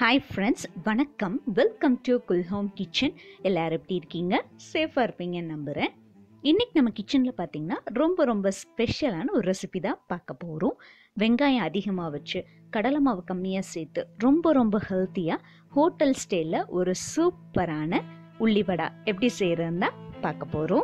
hi friends வணக்கம் welcome to குல் home kitchen எல்லாரும் எப்படி இருக்கீங்க சேஃபாக இருப்பீங்கன்னு நம்புகிறேன் இன்றைக்கி நம்ம கிச்சனில் பார்த்தீங்கன்னா ரொம்ப ரொம்ப ஸ்பெஷலான ஒரு ரெசிபி தான் பார்க்க போகிறோம் வெங்காயம் அதிகமாக வச்சு கடலை மாவு கம்மியாக சேர்த்து ரொம்ப ரொம்ப ஹெல்த்தியாக ஹோட்டல் ஸ்டைலில் ஒரு சூப்பரான உள்ளிவடா எப்படி செய்கிறதுன்னு தான் பார்க்க போகிறோம்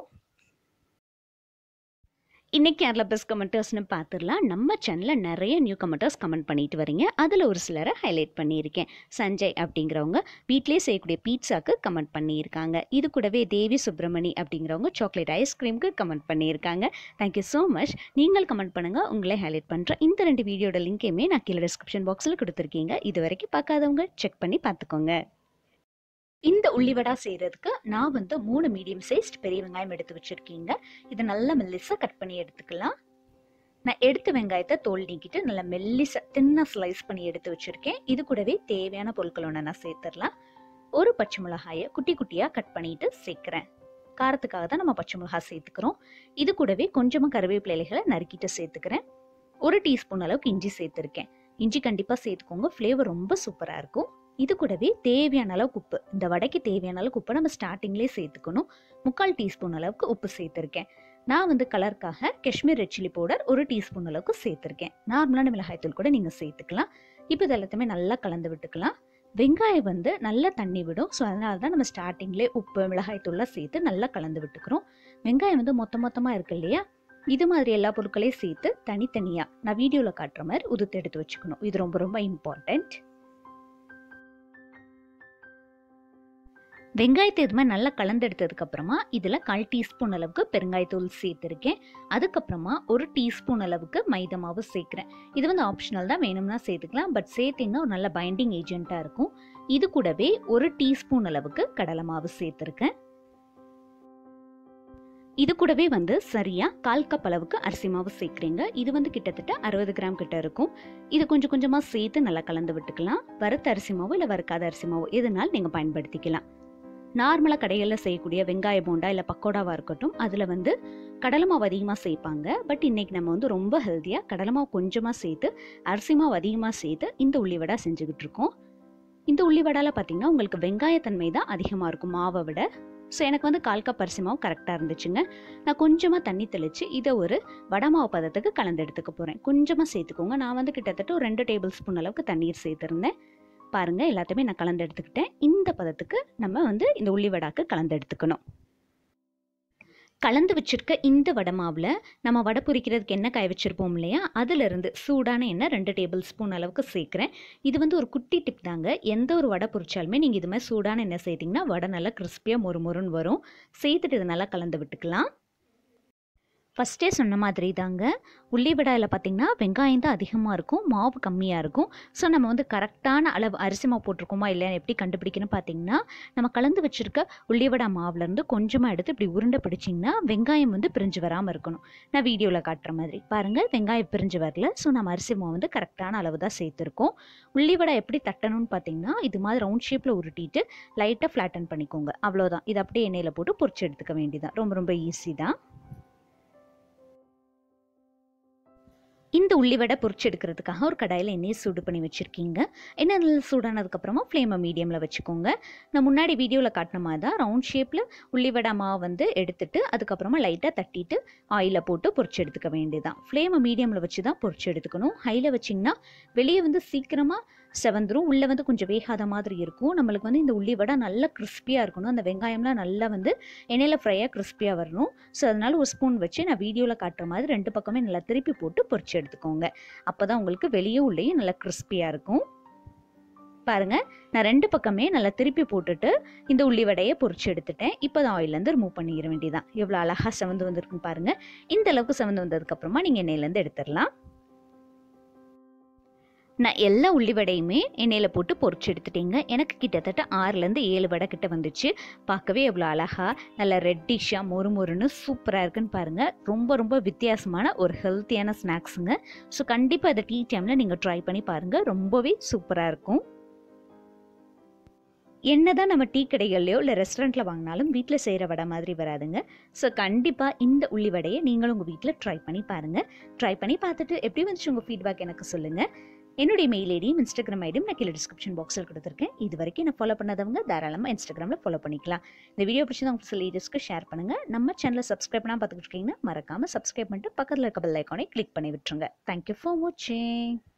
இன்னைக்கு யாரில் பெஸ்ட் கமெண்டர்ஸ்னு பார்த்துடலாம் நம்ம சேனலில் நிறைய நியூ கமெண்டர்ஸ் கமெண்ட் பண்ணிட்டு வரீங்க அதில் ஒரு சிலரை ஹைலைட் பண்ணியிருக்கேன் சஞ்சய் அப்படிங்கிறவங்க வீட்டிலே செய்யக்கூடிய பீட்சாக்கு கமெண்ட் பண்ணியிருக்காங்க இது கூடவே தேவி சுப்பிரமணி அப்படிங்கிறவங்க சாக்லேட் ஐஸ்கிரீமுக்கு கமெண்ட் பண்ணியிருக்காங்க தேங்க்யூ ஸோ மச் நீங்கள் கமெண்ட் பண்ணுங்கள் உங்களே ஹைலைட் பண்ணுறேன் இந்த ரெண்டு வீடியோட லிங்கையுமே நான் கீழே டிஸ்கிரிப்ஷன் பாக்ஸில் கொடுத்துருக்கீங்க இது வரைக்கும் பார்க்காதவங்க செக் பண்ணி பார்த்துக்கோங்க இந்த உள்ளிவடா செய்கிறதுக்கு நான் வந்து மூணு மீடியம் சைஸ்ட் பெரிய வெங்காயம் எடுத்து வச்சுருக்கீங்க இதை நல்லா மெல்லிஸாக கட் பண்ணி எடுத்துக்கலாம் நான் எடுத்த வெங்காயத்தை தோல் நீக்கிட்டு நல்லா மெல்லிசா தின்ன ஸ்லைஸ் பண்ணி எடுத்து வச்சுருக்கேன் இது கூடவே தேவையான பொருட்கள் ஒன்று நான் சேர்த்துடலாம் ஒரு பச்சை மிளகாயை குட்டி குட்டியாக கட் பண்ணிட்டு சேர்க்குறேன் காரத்துக்காக தான் நம்ம பச்சை மிளகாய் சேர்த்துக்கிறோம் இது கூடவே கொஞ்சமாக கருவேப்பிலை இலைகளை நறுக்கிட்டு சேர்த்துக்கிறேன் ஒரு டீஸ்பூன் அளவுக்கு இஞ்சி சேர்த்துருக்கேன் இஞ்சி கண்டிப்பாக சேர்த்துக்கோங்க ஃப்ளேவர் ரொம்ப சூப்பராக இருக்கும் இது கூடவே தேவையான அளவுக்கு உப்பு இந்த வடைக்கு தேவையான அளவுக்கு உப்பு நம்ம ஸ்டார்டிங்லேயே சேர்த்துக்கணும் முக்கால் டீஸ்பூன் அளவுக்கு உப்பு சேர்த்துருக்கேன் நான் வந்து கலருக்காக காஷ்மீர் ரெட் சில்லி பவுடர் ஒரு டீஸ்பூன் அளவுக்கு சேர்த்துருக்கேன் நார்மலான மிளகாய்த்தூள் கூட நீங்கள் சேர்த்துக்கலாம் இப்போ இது எல்லாத்தையுமே நல்லா கலந்து விட்டுக்கலாம் வெங்காயம் வந்து நல்லா தண்ணி விடும் ஸோ அதனால தான் நம்ம ஸ்டார்டிங்லேயே உப்பு மிளகாய்த்தூள்லாம் சேர்த்து நல்லா கலந்து விட்டுக்கிறோம் வெங்காயம் வந்து மொத்த மொத்தமாக இருக்கு இல்லையா இது மாதிரி எல்லா பொருட்களையும் சேர்த்து தனித்தனியாக நான் வீடியோவில் காட்டுற மாதிரி உதுத்து எடுத்து வச்சுக்கணும் இது ரொம்ப ரொம்ப இம்பார்ட்டண்ட் வெங்காயத்தை இது மாதிரி நல்லா கலந்தெடுத்ததுக்கு அப்புறமா இதில் கால் டீஸ்பூன் அளவுக்கு பெருங்காயத்தூள் சேர்த்துருக்கேன் அதுக்கப்புறமா ஒரு டீஸ்பூன் அளவுக்கு மைதா மாவு சேர்க்குறேன் இது வந்து ஆப்ஷனல் தான் வேணும்னா சேர்த்துக்கலாம் பட் சேர்த்திங்கன்னா ஒரு நல்ல பைண்டிங் ஏஜென்ட்டாக இருக்கும் இது கூடவே ஒரு டீஸ்பூன் அளவுக்கு கடலை மாவு சேர்த்துருக்கேன் இது கூடவே வந்து சரியா கால் கப் அளவுக்கு அரிசி மாவு சேர்க்குறீங்க இது வந்து கிட்டத்தட்ட அறுபது கிராம் கிட்ட இருக்கும் இது கொஞ்சம் கொஞ்சமாக சேர்த்து நல்லா கலந்து விட்டுக்கலாம் வறுத்த அரிசி மாவு இல்லை வறுக்காத அரிசி மாவு எதுனாலும் நீங்கள் பயன்படுத்திக்கலாம் நார்மலாக கடைகளில் செய்யக்கூடிய வெங்காய போண்டா இல்லை பக்கோடாவாக இருக்கட்டும் அதில் வந்து கடலை மாவு அதிகமாக சேர்ப்பாங்க பட் இன்றைக்கி நம்ம வந்து ரொம்ப ஹெல்த்தியாக கடலை மாவு கொஞ்சமாக சேர்த்து அரிசி மாவு அதிகமாக சேர்த்து இந்த உள்ளிவடை செஞ்சுக்கிட்டு இருக்கோம் இந்த உள்ளிவடாவில் பார்த்தீங்கன்னா உங்களுக்கு வெங்காயத்தன்மை தான் அதிகமாக இருக்கும் மாவை விட ஸோ எனக்கு வந்து கால் கப் அரிசி மாவு கரெக்டாக இருந்துச்சுங்க நான் கொஞ்சமாக தண்ணி தெளித்து இதை ஒரு வடை மாவு பதத்துக்கு கலந்து எடுத்துக்க போகிறேன் கொஞ்சமாக சேர்த்துக்கோங்க நான் வந்து கிட்டத்தட்ட ஒரு ரெண்டு டேபிள் ஸ்பூன் அளவுக்கு தண்ணீர் சேர்த்துருந்தேன் பாருங்க எல்லாத்தையுமே நான் கலந்து எடுத்துக்கிட்டேன் இந்த பதத்துக்கு நம்ம வந்து இந்த உள்ளி வடாக்கு கலந்து எடுத்துக்கணும் கலந்து வச்சிருக்க இந்த வடை மாவில் நம்ம வடை பொரிக்கிறதுக்கு எண்ணெய் காய வச்சுருப்போம் இல்லையா அதிலிருந்து சூடான எண்ணெய் ரெண்டு டேபிள் ஸ்பூன் அளவுக்கு சேர்க்குறேன் இது வந்து ஒரு குட்டி டிப் தாங்க எந்த ஒரு வடை பொரிச்சாலுமே நீங்கள் இது மாதிரி சூடான எண்ணெய் சேர்த்திங்கன்னா வடை நல்லா கிறிஸ்பியாக மொறு மொறுன்னு வரும் சேர்த்துட்டு இதை நல்லா கலந்து விட்டுக்கலாம் ஃபஸ்ட்டே சொன்ன மாதிரி தாங்க உள்ளி விடாயில் பார்த்திங்கன்னா வெங்காயம் தான் அதிகமாக இருக்கும் மாவு கம்மியாக இருக்கும் ஸோ நம்ம வந்து கரெக்டான அளவு அரிசி மாவு போட்டிருக்கோமா இல்லைன்னு எப்படி கண்டுபிடிக்கணும் பார்த்தீங்கன்னா நம்ம கலந்து வச்சுருக்க உள்ளிவடா மாவுலேருந்து கொஞ்சமாக எடுத்து இப்படி உருண்டை பிடிச்சிங்கன்னா வெங்காயம் வந்து பிரிஞ்சு வராமல் இருக்கணும் நான் வீடியோவில் காட்டுற மாதிரி பாருங்கள் வெங்காயம் பிரிஞ்சு வரல ஸோ நம்ம அரிசி மாவு வந்து கரெக்டான அளவு தான் சேர்த்துருக்கோம் உள்ளிவடை எப்படி தட்டணும்னு பார்த்தீங்கன்னா இது மாதிரி ரவுண்ட் ஷேப்பில் உருட்டிட்டு லைட்டாக ஃப்ளாட்டன் பண்ணிக்கோங்க அவ்வளோதான் இது அப்படியே எண்ணெயில் போட்டு பொரிச்சு எடுத்துக்க வேண்டியதான் ரொம்ப ரொம்ப ஈஸி தான் இந்த உள்ளிவடை பொரிச்சு எடுக்கிறதுக்காக ஒரு கடாயில் எண்ணெயை சூடு பண்ணி வச்சுருக்கீங்க எண்ணெய் நல்லா சூடானதுக்கப்புறமா ஃப்ளேமை மீடியமில் வச்சுக்கோங்க நான் முன்னாடி வீடியோவில் காட்டின மாதிரி தான் ரவுண்ட் ஷேப்பில் உள்ளிவடை மாவு வந்து எடுத்துட்டு அதுக்கப்புறமா லைட்டாக தட்டிட்டு ஆயிலில் போட்டு பொரிச்சு எடுத்துக்க வேண்டியதான் ஃப்ளேமை மீடியமில் வச்சு தான் பொரிச்சு எடுத்துக்கணும் ஹையில் வச்சிங்கன்னா வெளியே வந்து சீக்கிரமாக செவந்துரும் உள்ளே வந்து கொஞ்சம் வேகாத மாதிரி இருக்கும் நம்மளுக்கு வந்து இந்த உள்ளி வடை நல்லா கிறிஸ்பியாக இருக்கணும் அந்த வெங்காயம்லாம் நல்லா வந்து எண்ணெயில் ஃப்ரையாக கிறிஸ்பியாக வரணும் ஸோ அதனால் ஒரு ஸ்பூன் வச்சு நான் வீடியோவில் காட்டுற மாதிரி ரெண்டு பக்கமே நல்லா திருப்பி போட்டு பொரிச்சு எடுத்துக்கோங்க அப்போ தான் உங்களுக்கு வெளியே உள்ளேயும் நல்லா கிறிஸ்பியாக இருக்கும் பாருங்கள் நான் ரெண்டு பக்கமே நல்லா திருப்பி போட்டுட்டு இந்த உள்ளி வடையை பொரிச்சு எடுத்துட்டேன் இப்போ தான் ஆயிலேருந்து ரிமூவ் பண்ணிட வேண்டியதான் எவ்வளோ அழகாக செவந்து வந்திருக்குன்னு பாருங்கள் இந்த அளவுக்கு செவந்து வந்ததுக்கப்புறமா நீங்கள் எண்ணெயிலேருந்து எடுத்துடலாம் நான் எல்லா உள்ளி வடையுமே எண்ணெயில் போட்டு பொரிச்சு எடுத்துட்டேங்க எனக்கு கிட்டத்தட்ட ஆறுலேருந்து ஏழு வடை கிட்ட வந்துச்சு பார்க்கவே எவ்வளோ அழகாக நல்லா ரெட்டிஷாக மொறு மொறுன்னு சூப்பராக இருக்குன்னு பாருங்கள் ரொம்ப ரொம்ப வித்தியாசமான ஒரு ஹெல்த்தியான ஸ்நாக்ஸுங்க ஸோ கண்டிப்பாக இதை டீ டைமில் நீங்கள் ட்ரை பண்ணி பாருங்கள் ரொம்பவே சூப்பராக இருக்கும் என்னதான் நம்ம டீ கடைகள்லையோ இல்லை ரெஸ்டாரண்ட்டில் வாங்கினாலும் வீட்டில் செய்கிற வடை மாதிரி வராதுங்க ஸோ கண்டிப்பாக இந்த உள்ளி வடையை நீங்களும் உங்கள் வீட்டில் ட்ரை பண்ணி பாருங்கள் ட்ரை பண்ணி பார்த்துட்டு எப்படி வந்துச்சு உங்கள் ஃபீட்பேக் எனக்கு சொல்லுங்கள் என்னுடைய மெயில் ஐடியும் இன்ஸ்டாகிராம் ஐடியும் நான் கீழே டிஸ்கிரிப்ஷன் பாக்ஸில் கொடுத்துருக்கேன் இது வரைக்கும் என்ன ஃபாலோ பண்ணாதவங்க தாராளமாக இன்ஸ்டாகிராமில் ஃபாலோ பண்ணிக்கலாம் இந்த வீடியோ பிடிச்சது உங்கள் லீடர்ஸ்க்கு ஷேர் பண்ணுங்கள் நம்ம சேனலை சப்ஸ்கிரைப் பண்ணால் பார்த்துக்கிட்டு இருக்கீங்கன்னா மறக்காமல் சப்ஸ்கிரைப் பண்ணிட்டு பக்கத்தில் இருக்க பெல் ஐக்கானை கிளிக் பண்ணி விட்டுருங்க தேங்க்யூ ஃபார் வாட்சிங்